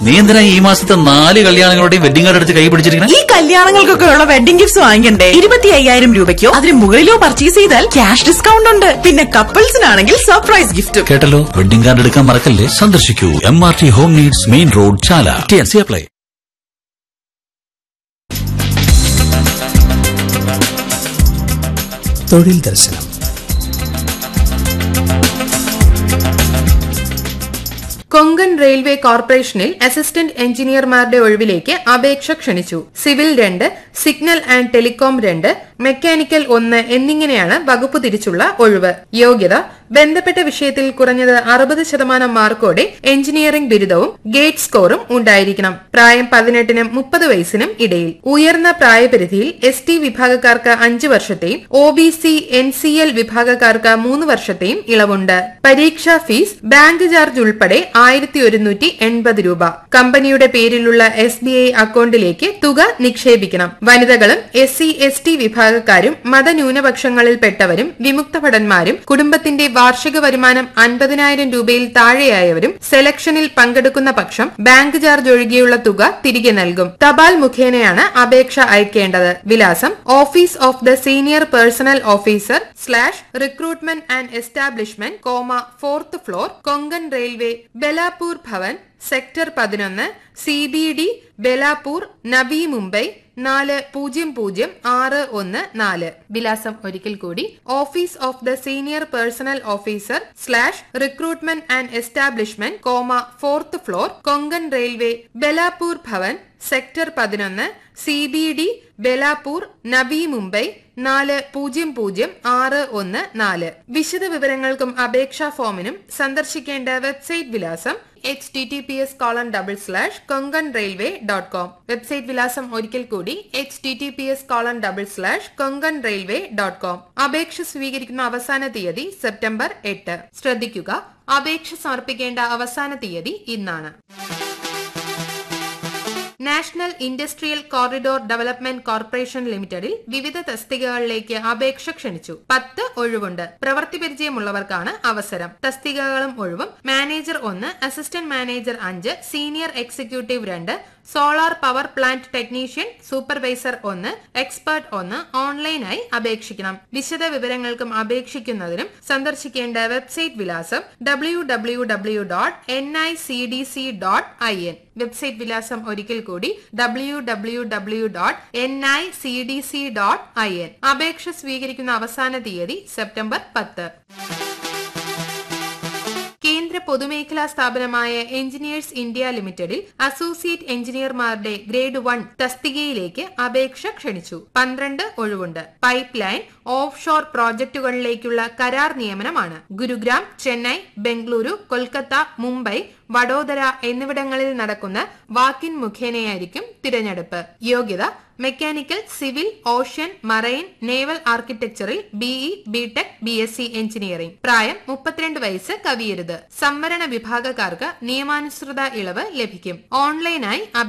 നീ എന്തിനാ ഈ മാസത്തെ നാല് കല്യാണങ്ങളുടെയും വെഡിങ് കാർഡ് എടുത്ത് കൈ പിടിച്ചിരിക്കണേ ഈ കല്യാണങ്ങൾക്കൊക്കെ ഉള്ള വെഡിംഗ് ഗിഫ്റ്റ്സ് വാങ്ങിക്കണ്ടേ ഇരുപത്തി അയ്യായിരം രൂപയ്ക്കോ അതിന് മുകളിലോ പർച്ചേസ് ചെയ്താൽ ക്യാഷ് ഡിസ്കൗണ്ട് ഉണ്ട് പിന്നെ കപ്പിൾസിനാണെങ്കിൽ സർപ്രൈസ് ഗിഫ്റ്റും കേട്ടല്ലോ വെഡിങ് കാർഡ് എടുക്കാൻ മറക്കല്ലേ സന്ദർശിക്കൂ M R T home needs main road Chala T N C apply തൊഴിൽ ദർശനം കൊങ്കൺ റെയിൽവേ കോർപ്പറേഷനിൽ അസിസ്റ്റന്റ് എഞ്ചിനീയർമാരുടെ ഒഴിവിലേക്ക് അപേക്ഷ ക്ഷണിച്ചു സിവിൽ രണ്ട് സിഗ്നൽ ആൻഡ് ടെലികോം രണ്ട് മെക്കാനിക്കൽ ഒന്ന് എന്നിങ്ങനെയാണ് വകുപ്പ് തിരിച്ചുള്ള ഒഴിവ് യോഗ്യത ബന്ധപ്പെട്ട വിഷയത്തിൽ കുറഞ്ഞത് അറുപത് ശതമാനം മാർക്കോടെ എഞ്ചിനീയറിംഗ് ബിരുദവും ഗേറ്റ് സ്കോറും ഉണ്ടായിരിക്കണം പ്രായം പതിനെട്ടിനും മുപ്പത് വയസ്സിനും ഇടയിൽ ഉയർന്ന പ്രായപരിധിയിൽ എസ് ടി വിഭാഗക്കാർക്ക് അഞ്ച് വർഷത്തെയും O B C N C L വിഭാഗക്കാർക്ക് മൂന്ന് വർഷത്തെയും ഇളവുണ്ട് പരീക്ഷാ ഫീസ് ബാങ്ക് ചാർജ് ഉൾപ്പെടെ ആയിരത്തി ഒരുന്നൂറ്റി എൺപത് രൂപ കമ്പനിയുടെ പേരിലുള്ള എസ് ബി ഐ അക്കൌണ്ടിലേക്ക് തുക നിക്ഷേപിക്കണം വനിതകളും എസ് സി എസ് ടി വിഭാഗക്കാരും മതന്യൂനപക്ഷങ്ങളിൽപ്പെട്ടവരും വിമുക്ത ഭടന്മാരും കുടുംബത്തിന്റെ വാർഷിക വരുമാനം അൻപതിനായിരം രൂപയിൽ താഴെയായവരും സെലക്ഷനിൽ പങ്കെടുക്കുന്ന പക്ഷം ബാങ്ക് ചാർജ് ഒഴികെയുള്ള തുക തിരികെ നൽകും തപാൽ മുഖേനയാണ് അപേക്ഷ അയക്കേണ്ടത് വിലാസം office of the senior personnel officer slash recruitment and establishment comma fourth floor Konkan railway Belapur Bhavan sector പതിനൊന്ന് C B D Belapur Navi Mumbai നാല് പൂജ്യം പൂജ്യം ആറ് ഒന്ന് നാല് വിലാസം ഒരിക്കൽ കൂടി office of the senior personnel officer slash recruitment and establishment comma fourth floor Konkan railway Belapur Bhavan sector പതിനൊന്ന് C B D Belapur Navi Mumbai നാല് പൂജ്യം പൂജ്യം ആറ് ഒന്ന് നാല് വിശദ വിവരങ്ങൾക്കും അപേക്ഷാ ഫോമിനും സന്ദർശിക്കേണ്ട വെബ്സൈറ്റ് വിലാസം H T T P S colon double slash Konkan railway dot com website വിലാസം ഒരിക്കൽ കൂടി H T T P S colon double slash Konkan railway dot com അപേക്ഷ സ്വീകരിക്കുന്ന അവസാന തീയതി സെപ്റ്റംബർ എട്ട് ശ്രദ്ധിക്കുക അപേക്ഷ സമർപ്പിക്കേണ്ട അവസാന തീയതി ഇന്നാണ് national industrial corridor development corporation ലിമിറ്റഡിൽ വിവിധ തസ്തികകളിലേക്ക് അപേക്ഷ ക്ഷണിച്ചു പത്ത് ഒഴിവുണ്ട് പ്രവൃത്തി പരിചയമുള്ളവർക്കാണ് അവസരം തസ്തികകളും ഒഴിവും മാനേജർ ഒന്ന് അസിസ്റ്റന്റ് മാനേജർ അഞ്ച് സീനിയർ എക്സിക്യൂട്ടീവ് രണ്ട് solar power plant technician supervisor ഒന്ന് എക്സ്പേർട്ട് ഒന്ന് ഓൺലൈനായി അപേക്ഷിക്കണം വിശദ വിവരങ്ങൾക്കും അപേക്ഷിക്കുന്നതിനും സന്ദർശിക്കേണ്ട വെബ്സൈറ്റ് വിലാസം W W W dot N I C D C dot I N website വിലാസം ഒരിക്കൽ കൂടി W W W dot N I C D C dot I N അപേക്ഷ സ്വീകരിക്കുന്ന അവസാന തീയതി സെപ്റ്റംബർ പത്ത് കേന്ദ്ര പൊതുമേഖലാ സ്ഥാപനമായ എഞ്ചിനീയേഴ്സ് ഇന്ത്യ ലിമിറ്റഡിൽ അസോസിയേറ്റ് എഞ്ചിനീയർമാരുടെ ഗ്രേഡ് വൺ തസ്തികയിലേക്ക് അപേക്ഷ ക്ഷണിച്ചു പന്ത്രണ്ട് ഒഴിവുണ്ട് പൈപ്പ് ലൈൻ ഓഫ് ഷോർ പ്രോജക്ടുകളിലേക്കുള്ള കരാർ നിയമനമാണ് ഗുരുഗ്രാം ചെന്നൈ ബംഗളൂരു കൊൽക്കത്ത മുംബൈ വഡോദര എന്നിവിടങ്ങളിൽ നടക്കുന്ന വാക്കിൻ മുഖേനയായിരിക്കും തിരഞ്ഞെടുപ്പ് യോഗ്യത mechanical civil ocean marine naval ആർക്കിടെക്ചറിൽ BE BTech B S C engineering പ്രായം മുപ്പത്തിരണ്ട് വയസ്സ് കവിയരുത് സംവരണ വിഭാഗക്കാർക്ക് നിയമാനുസൃത ഇളവ് ലഭിക്കും ഓൺലൈനായി